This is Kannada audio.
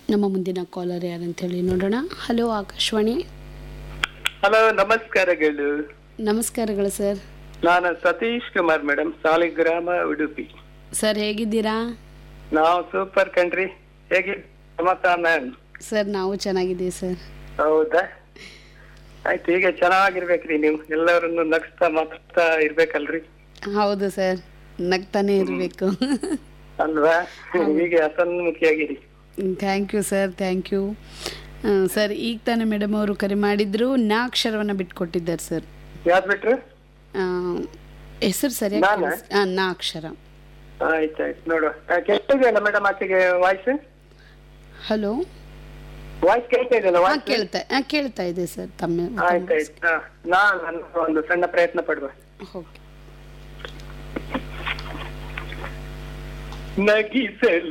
ನಮ್ಮ ಮುಂದಿನ ಕಾಲರ್ ಯಾರಂತೇಳಿ ನೋಡೋಣ ಹಲೋ ಆಕಾಶವಾಣಿ ಹಲೋ ನಮಸ್ಕಾರಗಳು ನಮಸ್ಕಾರಗಳು ಸರ್ ನಾನು ಸತೀಶ್ ಕುಮಾರ್ ಮೇಡಮ್ ಸಾಲಿಗ್ರಾಮ ಉಡುಪಿ ಸರ್ ಹೇಗಿದ್ದೀರಾ ನಾವು ಸೂಪರ್ ಕಂಟ್ರಿ ಹೇಗೆ ಸಮತಾ ಮ್ಯಾಮ್ ಸರ್ ನಾವು ಚೆನ್ನಾಗಿದ್ದೀವಿ ಸರ್ ಹೌದಾ ಆಯ್ತು ಹೀಗೆ ಚೆನ್ನಾಗಿರ್ಬೇಕ್ರಿ ನೀವು ಎಲ್ಲರನ್ನು ನಗ್ಸ್ತಾ ಮಾತಾಡ್ತಾ ಇರ್ಬೇಕಲ್ರಿ ಹೌದು ಸರ್ ನಗ್ತಾನೆ ಇರಬೇಕು ಅಲ್ವಾ ಹೀಗೆ ಹಸನ್ಮುಖಿಯಾಗಿರಿ thank you sir thank you sir ಈಗ ತಾನೇ ಮೇಡಮ್ ಅವರು ಕರೆ ಮಾಡಿದ್ರು ನಾ ಅಕ್ಷರವನ್ನು ಬಿಟ್ಕೊಟ್ಟಿದ್ದಾರೆ ಸರ್ ಯಾವ್ದು ಬಿಟ್ರು ಹೆಸರು ಸರಿಯಾಗಿ ನಾನಾ? ಕೇಳಿಸ್- ಆ, ನಾ ಅಕ್ಷರ ಆಯ್ತಾಯ್ತು ನೋಡುವ ಕೇಳ್ತಿದೆಯಲ್ಲ ಮೇಡಮ್ ಆಚೆಗೆ ವಾಯ್ಸ್ ಹಲೋ ವಾಯ್ಸ್ ಕೇಳ್ತಾ ಇದೆಯಲ್ಲ ಹಾಂ ವಾಯ್ಸ್ ಕೇಳ್ತಾ ಹಾಂ ಕೇಳ್ತಾ ಇದೆ ಸರ್ ತಮ್ಮ ಆಯ್ತಾಯ್ತು ಹಾ ನಾನು ಒಂದು ಸಣ್ಣ ಪ್ರಯತ್ನ ಪಡುವ ಓಕೆ ನಗಿಸಲು